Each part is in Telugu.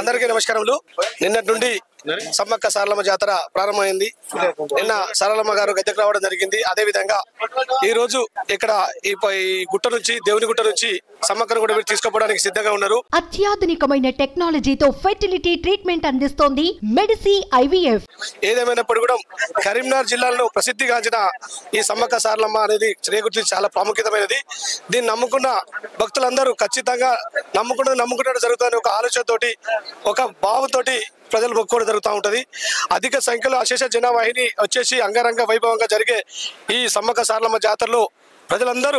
అందరికీ నమస్కారములు నిన్నటి నుండి సమ్మక్క సారలమ్మ జాతర ప్రారంభమైంది నిన్న సారలమ్మ గారు గద్దెకు రావడం జరిగింది అదే విధంగా ఈ రోజు ఇక్కడ ఈ ప- ఈ గుట్ట నుంచి దేవుని గుట్ట నుంచి సమ్మక్కను కూడా మీరు తీసుకుపోవడానికి సిద్ధంగా ఉన్నారు అత్యాధునికమైన టెక్నాలజీతో ఫెర్టిలిటీ ట్రీట్మెంట్ అందిస్తోంది మెడిసి ఐవీఎఫ్ ఏదేమైనప్పుడు కూడా కరీంనగర్ జిల్లాలో ప్రసిద్ధిగాంచిన ఈ సమ్మక్క సారలమ్మ అనేది శ్రేగుర్తి చాలా ప్రాముఖ్యతమైనది దీన్ని నమ్ముకున్న భక్తులందరూ ఖచ్చితంగా నమ్ముకున్నది నమ్ముకున్నట్టు జరుగుతుందని ఒక ఆలోచనతోటి ఒక భావంతోటి ప్రజలు మొక్కుకోవడం జరుగుతూ ఉంటది అధిక సంఖ్యలో అశేష జనావాహిని వచ్చేసి అంగరంగ వైభవంగా జరిగే ఈ సమ్మక్క సారలమ్మ జాతరలో ప్రజలందరూ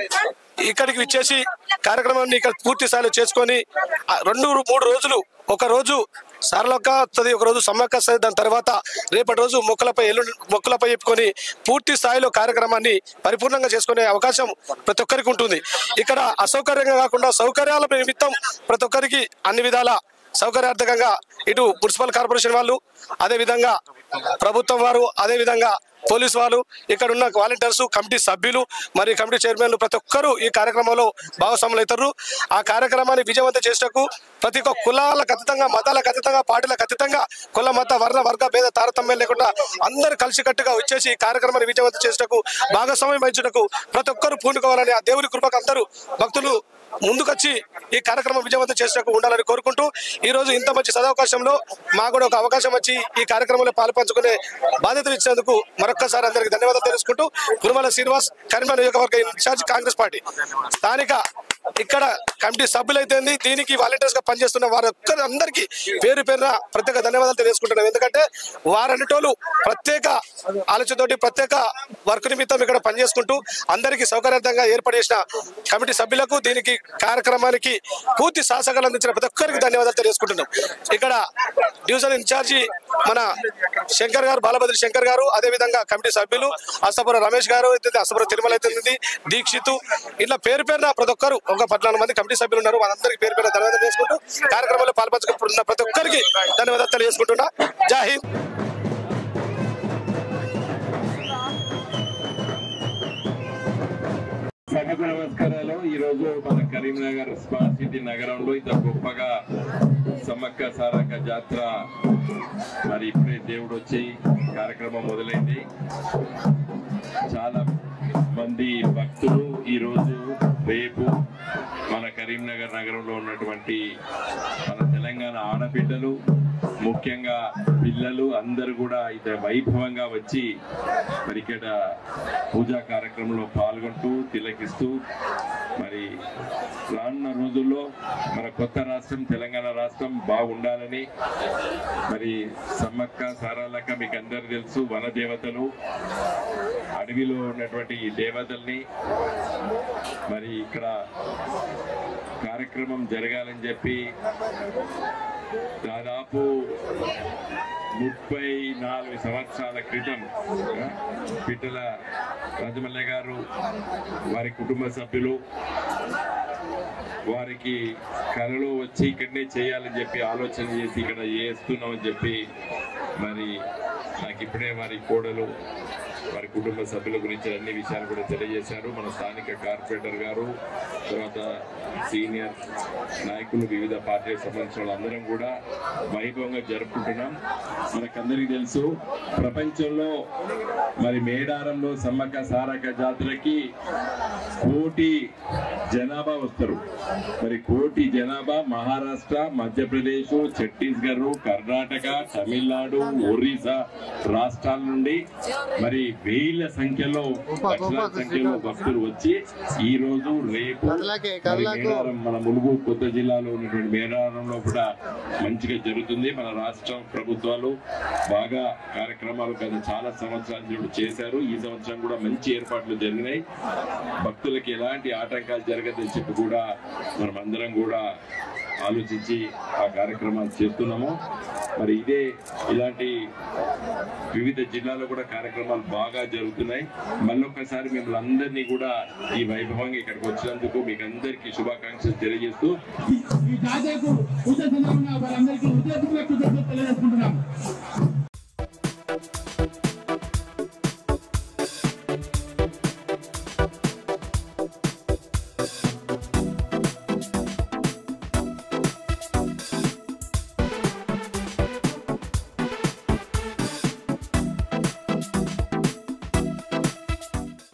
ఇక్కడికి విచ్చేసి కార్యక్రమాన్ని ఇక్కడ పూర్తి స్థాయిలో చేసుకొని ఆ రెండు మూడు రోజులు ఒక రోజు సారలక్క వస్తుంది ఒక రోజు సమ్మక్క వస్తుంది దాని తర్వాత రేపటి రోజు మొక్కలపై ఎల్లుండి మొక్కలపై చెప్పుకొని పూర్తి స్థాయిలో కార్యక్రమాన్ని పరిపూర్ణంగా చేసుకునే అవకాశం ప్రతి ఒక్కరికి ఉంటుంది ఇక్కడ అసౌకర్యంగా కాకుండా సౌకర్యాల నిమిత్తం ప్రతి ఒక్కరికి అన్ని విధాల సౌకర్యార్థకంగా ఇటు మున్సిపల్ కార్పొరేషన్ వాళ్ళు అదే విధంగా ప్రభుత్వం వారు అదే విధంగా పోలీస్ వాళ్ళు ఇక్కడ ఉన్న వాలంటీర్స్ కమిటీ సభ్యులు మరి కమిటీ చైర్మన్లు ప్రతి ఒక్కరూ ఈ కార్యక్రమంలో భాగస్వాములు అవుతారు ఆ కార్యక్రమాన్ని విజయవంతం చేసేటకు ప్రతి ఒక్క కులాల ఖచ్చితంగా మతాల ఖచ్చితంగా పార్టీల ఖచ్చితంగా కుల మత వర్ణ వర్గ భేద తారతమ్యం లేకుండా అందరూ కలిసికట్టుగా వచ్చేసి ఈ కార్యక్రమాన్ని విజయవంతం చేసేటకు భాగస్వామ్యం వహించటకు ప్రతి ఒక్కరూ పూనుకోవాలని ఆ దేవుని కృపకు అందరూ భక్తులు ముందుకొచ్చి ఈ కార్యక్రమం విజయవంతం చేసినకు ఉండాలని కోరుకుంటూ ఈ రోజు ఇంత మంచి సదవకాశంలో మాకు కూడా ఒక అవకాశం వచ్చి ఈ కార్యక్రమంలో పాల్పంచుకునే బాధ్యత ఇచ్చినందుకు మరొక్కసారి అందరికి ధన్యవాదాలు తెలుసుకుంటూ గురుమల శ్రీనివాస్ కరీంనగర్ నియోజకవర్గ ఇన్ఛార్జ్ కాంగ్రెస్ పార్టీ స్థానిక ఇక్కడ కమిటీ సభ్యులైతే దీనికి వాలంటీర్స్ గా పనిచేస్తున్న వారి ఒక్కరి అందరికీ పేరు పేరున ప్రత్యేక ధన్యవాదాలు తెలియజేసుకుంటున్నాం ఎందుకంటే వారన్నిటోళ్ళు ప్రత్యేక ఆలోచనతోటి ప్రత్యేక వర్క్ నిమిత్తం ఇక్కడ పనిచేసుకుంటూ అందరికీ సౌకర్యార్థంగా ఏర్పాటు చేసిన కమిటీ సభ్యులకు దీనికి కార్యక్రమానికి పూర్తి సహసకాలు అందించిన ప్రతి ఒక్కరికి ధన్యవాదాలు తెలియజేసుకుంటున్నాం ఇక్కడ డివిజన్ ఇన్ఛార్జి మన శంకర్ గారు బాలభద్రి శంకర్ గారు అదే విధంగా కమిటీ సభ్యులు అసపుర రమేష్ గారు అయితే అసపుర తిరుమల అయితే దీక్షిత్ ఇట్లా పేరు పేరున ప్రతి ఒక్కరు ఒక పద్నాలుగు మంది కమిటీ సభ్యులు ఉన్నారు వాళ్ళందరికీ పేరు పేరున ధన్యవాదాలు చేసుకుంటూ కార్యక్రమంలో పాల్పంచుకుంటున్న ప్రతి ఒక్కరికి ధన్యవాదాలు తెలియజేసుకుంటున్నా జై హింద్ సగటు నమస్కారాలు ఈ రోజు మన కరీంనగర్ స్మార్ట్ సిటీ నగరంలో ఇంత గొప్పగా సమ్మక్క సారక్క జాతర మరి ఇప్పుడే దేవుడు వచ్చి కార్యక్రమం మొదలైంది చాలా మంది భక్తులు ఈ రోజు రేపు మన కరీంనగర్ నగరంలో ఉన్నటువంటి మన తెలంగాణ ఆడబిడ్డలు ముఖ్యంగా పిల్లలు అందరూ కూడా ఇతర వైభవంగా వచ్చి మరి ఇక్కడ పూజా కార్యక్రమంలో పాల్గొంటూ తిలకిస్తూ మరి రానున్న రోజుల్లో మన కొత్త రాష్ట్రం తెలంగాణ రాష్ట్రం బాగుండాలని మరి సమ్మక్క సారాలక్క మీకు అందరు తెలుసు వన దేవతలు అడవిలో ఉన్నటువంటి ఈ దేవతల్ని మరి ఇక్కడ కార్యక్రమం జరగాలని చెప్పి దాదాపు ముప్పై నాలుగు సంవత్సరాల క్రితం ఆ, పిట్టల రాజమల్లె గారు వారి కుటుంబ సభ్యులు వారికి కళలో వచ్చి ఇక్కడనే చేయాలని చెప్పి ఆలోచన చేసి ఇక్కడ చేస్తున్నామని చెప్పి మరి నాకు ఇప్పుడే వారి కోడలు వారి కుటుంబ సభ్యుల గురించి అన్ని విషయాలు కూడా తెలియజేశారు మన స్థానిక కార్పొరేటర్ గారు తర్వాత సీనియర్ నాయకులు వివిధ పార్టీలకు సంబంధించిన వాళ్ళందరం కూడా వైభవంగా జరుపుకుంటున్నాం మనకందరికీ తెలుసు ప్రపంచంలో మరి మేడారంలో సమ్మక్క సారక్క జాతరకి కోటి జనాభా వస్తారు మరి కోటి జనాభా మహారాష్ట్ర మధ్యప్రదేశ్ ఛత్తీస్గఢ్ కర్ణాటక తమిళనాడు ఒరిస్సా రాష్ట్రాల నుండి మరి వేల సంఖ్యలో లక్షల సంఖ్యలో భక్తులు వచ్చి ఈ రోజు రేపు మరి మేడారం మన ములుగు కొత్త జిల్లాలో ఉన్నటువంటి మేడారంలో కూడా మంచిగా జరుగుతుంది మన రాష్ట్ర ప్రభుత్వాలు బాగా కార్యక్రమాలు గత చాలా సంవత్సరాల నుండి చేశారు ఈ సంవత్సరం కూడా మంచి ఏర్పాట్లు జరిగినాయి భక్తులకి ఎలాంటి ఆటంకాలు జరగదని చెప్పి కూడా మనం అందరం కూడా ఆలోచించి ఆ కార్యక్రమాలు చేస్తున్నాము మరి ఇదే ఇలాంటి వివిధ జిల్లాలో కూడా కార్యక్రమాలు బాగా జరుగుతున్నాయి మళ్ళొక్కసారి మిమ్మల్ని అందరినీ కూడా ఈ వైభవంగా ఇక్కడికి వచ్చినందుకు మీకు అందరికీ శుభాకాంక్షలు తెలియజేస్తూ ఈ జాతరకు పూజ సందర్భంగా వారందరికీ హృదయపూర్వక కృతజ్ఞతలు తెలియజేసుకుంటున్నాం